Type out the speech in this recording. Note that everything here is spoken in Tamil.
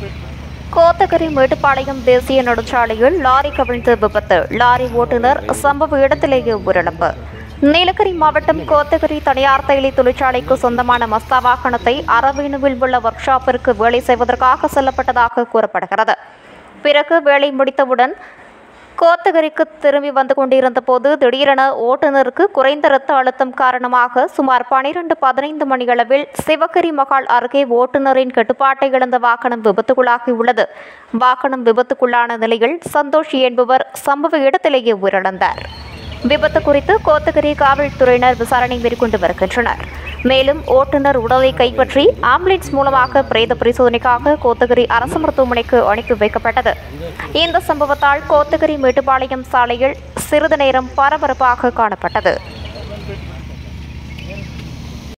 கோத்தகிரி மேட்டுப்பாளையம் தேசிய நெடுஞ்சாலையில் லாரி கவிழ்ந்து விபத்து லாரி ஓட்டுநர் சம்பவ இடத்திலேயே உயிரிழப்பு நீலகிரி மாவட்டம் கோத்தகிரி தனியார் தைலி தொழிற்சாலைக்கு சொந்தமான மஸ்தா வாகனத்தை அரவேணுவில் உள்ள ஒர்க் ஷாப்பிற்கு வேலை செய்வதற்காக செல்லப்பட்டதாக கூறப்படுகிறது பிறகு வேலை முடித்தவுடன் கோத்தகிரிக்கு திரும்பி வந்து கொண்டிருந்த போது திடீரென ஓட்டுநருக்கு குறைந்த இரத்த அழுத்தம் காரணமாக சுமார் பனிரெண்டு பதினைந்து மணியளவில் சிவகிரி மகால் அருகே ஓட்டுநரின் கட்டுப்பாட்டை இழந்த வாகனம் விபத்துக்குள்ளாகியுள்ளது வாகனம் விபத்துக்குள்ளான நிலையில் சந்தோஷ் என்பவர் சம்பவ இடத்திலேயே உயிரிழந்தார் விபத்து குறித்து கோத்தகிரி காவல்துறையினர் விசாரணை மேற்கொண்டு வருகின்றனர் மேலும் ஓட்டுநர் உடலை கைப்பற்றி ஆம்புலன்ஸ் மூலமாக பிரேத பரிசோதனைக்காக கோத்தகிரி அரசு மருத்துவமனைக்கு அனுப்பி வைக்கப்பட்டது இந்த சம்பவத்தால் கோத்தகிரி மேட்டுப்பாளையம் சாலையில் சிறிது நேரம் பரபரப்பாக காணப்பட்டது